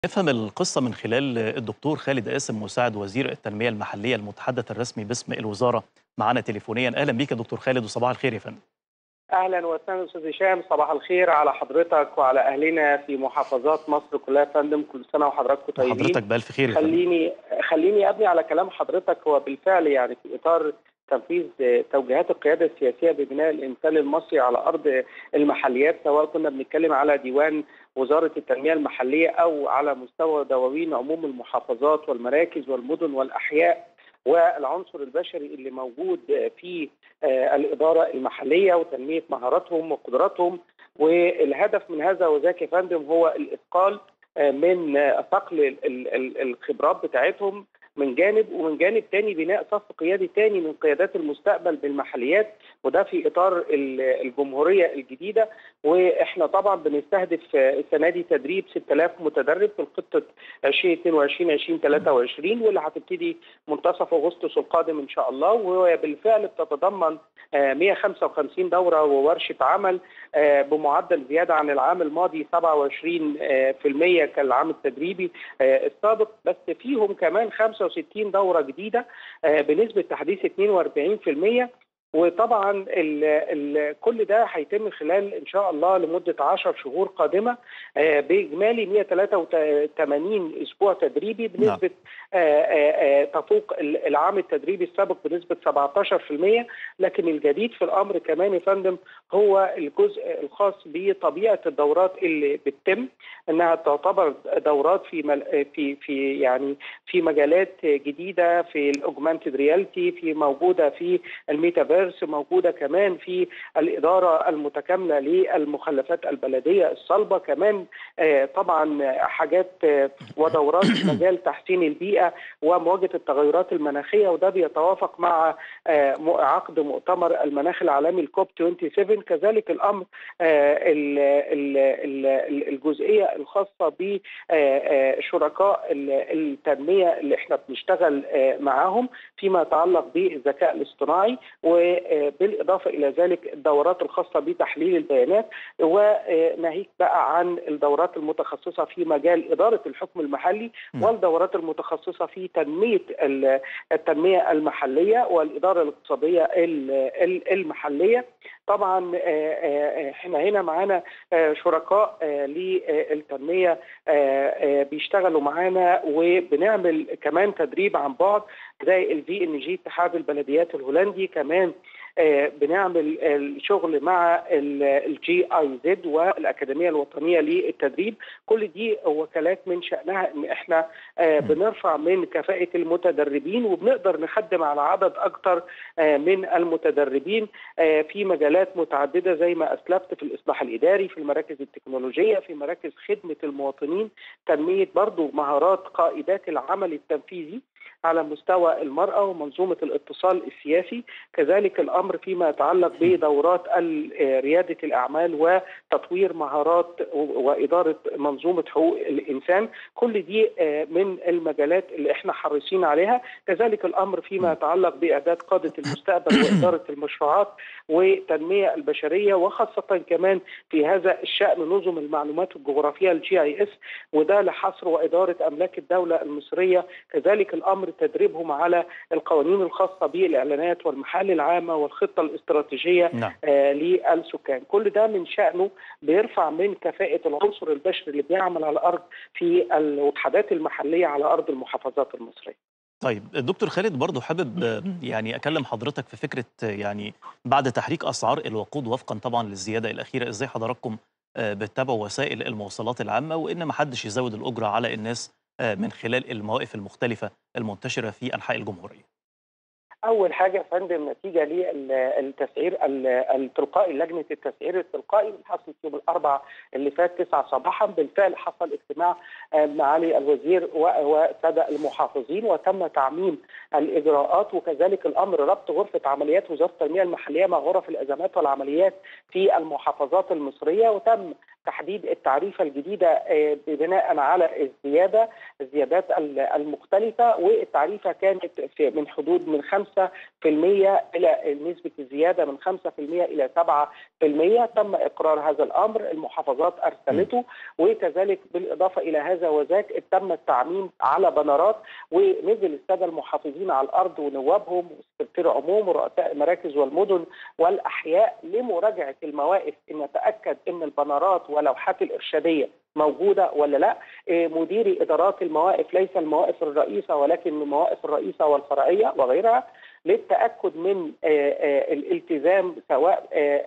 نفهم القصة من خلال الدكتور خالد قاسم مساعد وزير التنمية المحلية المتحدث الرسمي باسم الوزارة معنا تليفونيا أهلا بيك يا دكتور خالد وصباح الخير يا فندم اهلا وسهلا استاذ هشام صباح الخير على حضرتك وعلى اهلنا في محافظات مصر كلها يا فندم كل سنه وحضراتكم طيبين حضرتك بألف خير يا فندم خليني خليني ابني على كلام حضرتك هو بالفعل يعني في اطار تنفيذ توجيهات القياده السياسيه ببناء الانسان المصري على ارض المحليات سواء كنا بنتكلم على ديوان وزاره التنميه المحليه او على مستوى دواوين عموم المحافظات والمراكز والمدن والاحياء والعنصر البشري اللي موجود في الاداره المحليه وتنميه مهاراتهم وقدراتهم والهدف من هذا وذاك يا فندم هو الاثقال من ثقل الخبرات بتاعتهم من جانب ومن جانب تاني بناء صف قيادي تاني من قيادات المستقبل بالمحليات وده في اطار الجمهوريه الجديده واحنا طبعا بنستهدف السنه دي تدريب 6000 متدرب في الخطه 2022 2023 واللي هتبتدي منتصف اغسطس القادم ان شاء الله وهي بالفعل بتتضمن 155 دوره وورشه عمل بمعدل زياده عن العام الماضي 27% كالعام التدريبي السابق بس فيهم كمان 65 دوره جديده بنسبه تحديث 42% وطبعا ال ال كل ده هيتم خلال ان شاء الله لمده 10 شهور قادمه باجمالي 183 اسبوع تدريبي بنسبه تفوق العام التدريبي السابق بنسبه 17% لكن الجديد في الامر كمان يا فندم هو الجزء الخاص بطبيعه الدورات اللي بتتم انها تعتبر دورات في مل في في يعني في مجالات جديده في الاوجمانتد رياليتي في موجوده في الميتافيرس الفيروس موجوده كمان في الاداره المتكامله للمخلفات البلديه الصلبه كمان طبعا حاجات ودورات في مجال تحسين البيئه ومواجهه التغيرات المناخيه وده بيتوافق مع عقد مؤتمر المناخ العالمي الكوب 27 كذلك الامر الجزئيه الخاصه بشركاء التنميه اللي احنا بنشتغل معاهم فيما يتعلق بالذكاء الاصطناعي و بالاضافه الى ذلك الدورات الخاصه بتحليل البيانات وناهيك بقى عن الدورات المتخصصه في مجال اداره الحكم المحلي والدورات المتخصصه في تنميه التنميه المحليه والاداره الاقتصاديه المحليه طبعا احنا هنا معانا شركاء للتنميه بيشتغلوا معانا وبنعمل كمان تدريب عن بعد زي الفي ان جي اتحاد البلديات الهولندي كمان بنعمل الشغل مع الجي اي زد والاكاديميه الوطنيه للتدريب كل دي وكالات من شانها ان احنا بنرفع من كفاءه المتدربين وبنقدر نخدم على عدد اكثر من المتدربين في مجالات متعدده زي ما اسلفت في الاصلاح الاداري في المراكز التكنولوجيه في مراكز خدمه المواطنين تنميه برضو مهارات قائدات العمل التنفيذي على مستوى المرأة ومنظومة الاتصال السياسي كذلك الأمر فيما يتعلق بدورات ريادة الأعمال وتطوير مهارات وإدارة منظومة حقوق الإنسان كل دي من المجالات اللي احنا حريصين عليها كذلك الأمر فيما يتعلق بإعداد قادة المستقبل وإدارة المشروعات والتنمية البشرية وخاصة كمان في هذا الشأن نظم المعلومات الجغرافية الجي اي اس وده لحصر وإدارة أملاك الدولة المصرية كذلك الأمر تدريبهم على القوانين الخاصة بالإعلانات والمحال العامة والخطة الاستراتيجية نعم. آه للسكان كل ده من شأنه بيرفع من كفاءة العنصر البشري اللي بيعمل على الأرض في الوحدات المحلية على أرض المحافظات المصرية طيب دكتور خالد برضو حابب يعني اكلم حضرتك في فكره يعني بعد تحريك اسعار الوقود وفقا طبعا للزياده الاخيره ازاي حضراتكم بتتابعوا وسائل المواصلات العامه وان ما حدش يزود الاجره على الناس من خلال المواقف المختلفه المنتشره في انحاء الجمهوريه اول حاجه يا فندم نتيجه للتسعير التلقائي لجنه التسعير التلقائي اللي حصلت يوم الاربعاء اللي فات 9 صباحا بالفعل حصل اجتماع معالي الوزير والساده المحافظين وتم تعميم الاجراءات وكذلك الامر ربط غرفه عمليات وزاره التنميه المحليه مع غرف الازمات والعمليات في المحافظات المصريه وتم تحديد التعريفه الجديده بناء على الزياده الزيادات المختلفه والتعريفه كانت في من حدود من 5% الى نسبه الزياده من 5% الى 7% تم اقرار هذا الامر المحافظات ارسلته وكذلك بالاضافه الى هذا وذاك تم التعميم على بنرات ونزل الساده المحافظين على الارض ونوابهم وسكرتير عموم ورؤساء المراكز والمدن والاحياء لمراجعه المواقف ان نتاكد ان البنرات ولوحات الارشاديه موجوده ولا لا مديري ادارات المواقف ليس المواقف الرئيسه ولكن المواقف الرئيسه والفرعيه وغيرها للتاكد من الالتزام سواء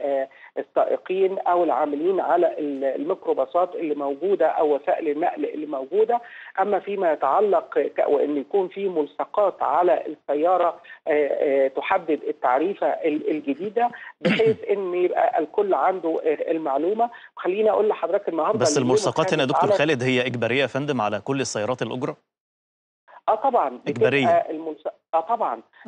السائقين او العاملين على الميكروباصات اللي موجوده او وسائل النقل اللي موجوده اما فيما يتعلق وان يكون في ملصقات على السياره تحدد التعريفه الجديده بحيث ان يبقى الكل عنده المعلومه خليني اقول لحضرتك النهارده بس الملصقات هنا يا دكتور خالد هي اجباريه يا فندم على كل السيارات الاجره؟ اه طبعا اجباريه الملصق اه طبعا آه.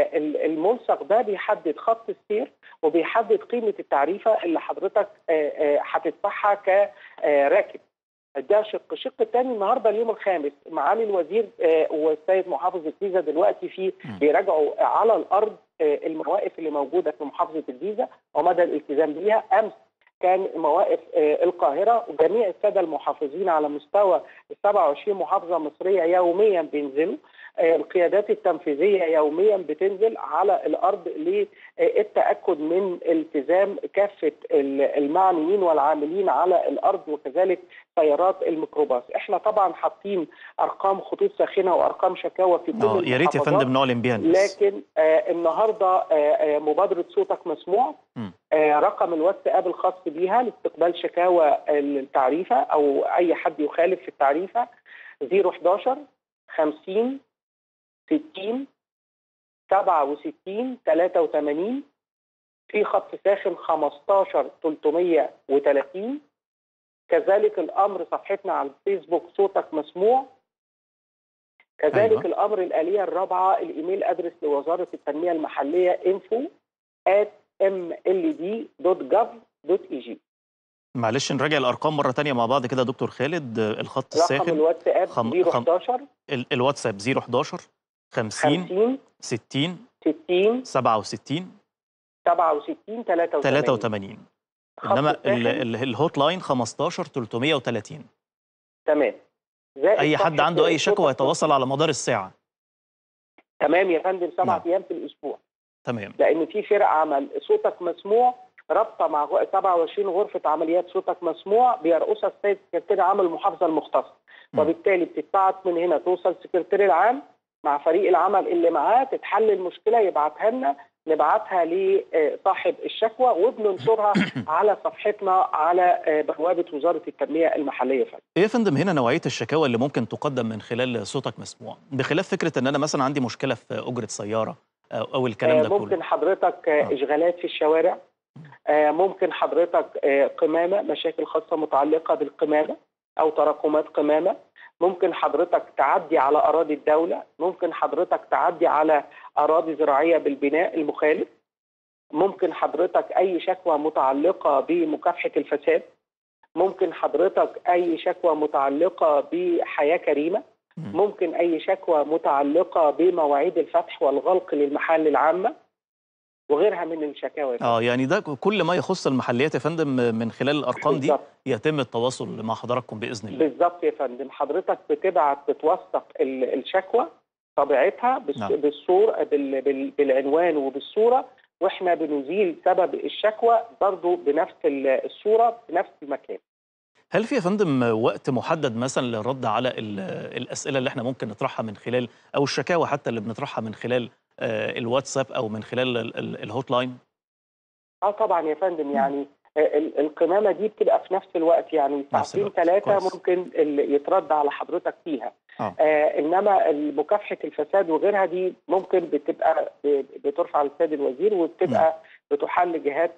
الملصق ده بيحدد خط السير وبيحدد قيمه التعريفه اللي حضرتك هتدفعها كراكب ده شق الشق الثاني النهارده اليوم الخامس معالي الوزير والسيد محافظ الجيزه دلوقتي في بيراجعوا على الارض المواقف اللي موجوده في محافظه الجيزه ومدى الالتزام بيها امس كان مواقف القاهره وجميع الساده المحافظين على مستوى ال 27 محافظه مصريه يوميا بينزلوا القيادات التنفيذيه يوميا بتنزل على الارض للتاكد من التزام كافه المعنيين والعاملين على الارض وكذلك سيارات الميكروباص احنا طبعا حاطين ارقام خطوط ساخنه وارقام شكاوى في كل اه يا ريت يا فندم نعلن بيها الناس لكن آه النهارده آه آه مبادره صوتك مسموع آه رقم الواتساب الخاص بيها لاستقبال شكاوى التعريفه او اي حد يخالف في التعريفه 011 50 60 67 83 في خط ساخن 15 330 كذلك الامر صفحتنا على الفيسبوك صوتك مسموع كذلك أيوة. الامر الاليه الرابعه الايميل ادرس لوزاره التنميه المحليه info at mld.gov.eg معلش نراجع الارقام مره ثانيه مع بعض كده دكتور خالد الخط الساخن رقم الواتساب خم... 011 الواتساب 011 50 50 60 60 67 67 83 83 انما الهوت لاين 15 330 تمام اي حد عنده اي شكوى يتواصل على مدار الساعه تمام يا فندم سبعة ايام في الاسبوع تمام لان في فرق عمل صوتك مسموع رابطه مع 27 غرفه عمليات صوتك مسموع بيرقصها السيد سكرتير عام المحافظه المختص وبالتالي بتتبعت من هنا توصل سكرتير العام مع فريق العمل اللي معاه تتحل المشكله يبعتها لنا نبعتها لصاحب الشكوى وبننشرها على صفحتنا على بوابه وزاره التنميه المحليه فندم. ايه يا فندم هنا نوعيه الشكاوى اللي ممكن تقدم من خلال صوتك مسموع بخلاف فكره ان انا مثلا عندي مشكله في اجره سياره او الكلام ده كله ممكن حضرتك اشغالات في الشوارع ممكن حضرتك قمامه مشاكل خاصه متعلقه بالقمامه او تراكمات قمامه ممكن حضرتك تعدي على اراضي الدوله ممكن حضرتك تعدي على اراضي زراعيه بالبناء المخالف ممكن حضرتك اي شكوى متعلقه بمكافحه الفساد ممكن حضرتك اي شكوى متعلقه بحياه كريمه ممكن اي شكوى متعلقه بمواعيد الفتح والغلق للمحال العامه وغيرها من الشكاوى اه يعني ده كل ما يخص المحليات يا فندم من خلال الارقام دي يتم التواصل مع حضراتكم باذن الله بالظبط يا فندم حضرتك بتبعت بتوثق الشكوى طبيعتها نعم. بالصوره بال بال بالعنوان وبالصوره واحنا بنزيل سبب الشكوى برضه بنفس الصوره في نفس المكان هل في يا فندم وقت محدد مثلا للرد على الاسئله اللي احنا ممكن نطرحها من خلال او الشكاوى حتى اللي بنطرحها من خلال الواتساب او من خلال الهوت لاين؟ اه طبعا يا فندم يعني القمامه دي بتبقى في نفس الوقت يعني ساعتين ثلاثه ممكن يترد على حضرتك فيها آه. آه انما مكافحه الفساد وغيرها دي ممكن بتبقى بترفع للسيد الوزير وبتبقى م. بتحل جهات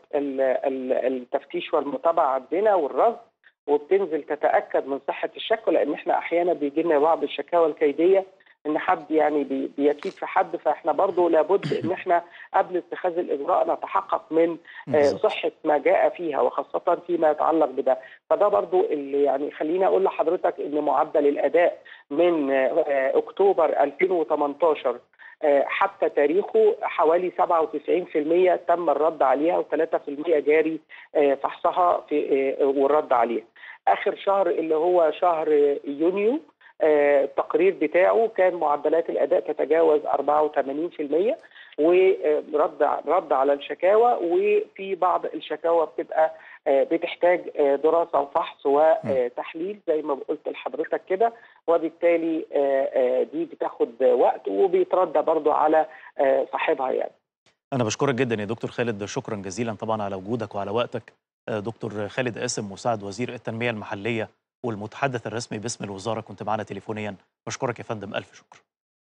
التفتيش والمتابعه عندنا والرصد وبتنزل تتاكد من صحه الشكوى لان احنا احيانا بيجي لنا بعض الشكاوى الكيديه ان حد يعني بيكيد في حد فاحنا برضه لابد ان احنا قبل اتخاذ الاجراء نتحقق من آه، بالظبط. صحه ما جاء فيها وخاصه فيما يتعلق بده فده برضو اللي يعني خليني اقول لحضرتك ان معدل الاداء من آه، اكتوبر 2018 آه، حتى تاريخه حوالي 97% تم الرد عليها و3% جاري آه، فحصها في آه، والرد عليها. اخر شهر اللي هو شهر يونيو آه، التقرير بتاعه كان معدلات الاداء تتجاوز 84% ورد رد على الشكاوى وفي بعض الشكاوى بتبقى آه، بتحتاج آه، دراسه وفحص وتحليل زي ما قلت لحضرتك كده وبالتالي آه، آه، دي بتاخد وقت وبيتردى برضو على آه، صاحبها يعني أنا بشكرك جدا يا دكتور خالد شكرا جزيلا طبعا على وجودك وعلى وقتك آه، دكتور خالد قاسم مساعد وزير التنمية المحلية والمتحدث الرسمي باسم الوزارة كنت معنا تليفونيا بشكرك يا فندم ألف شكر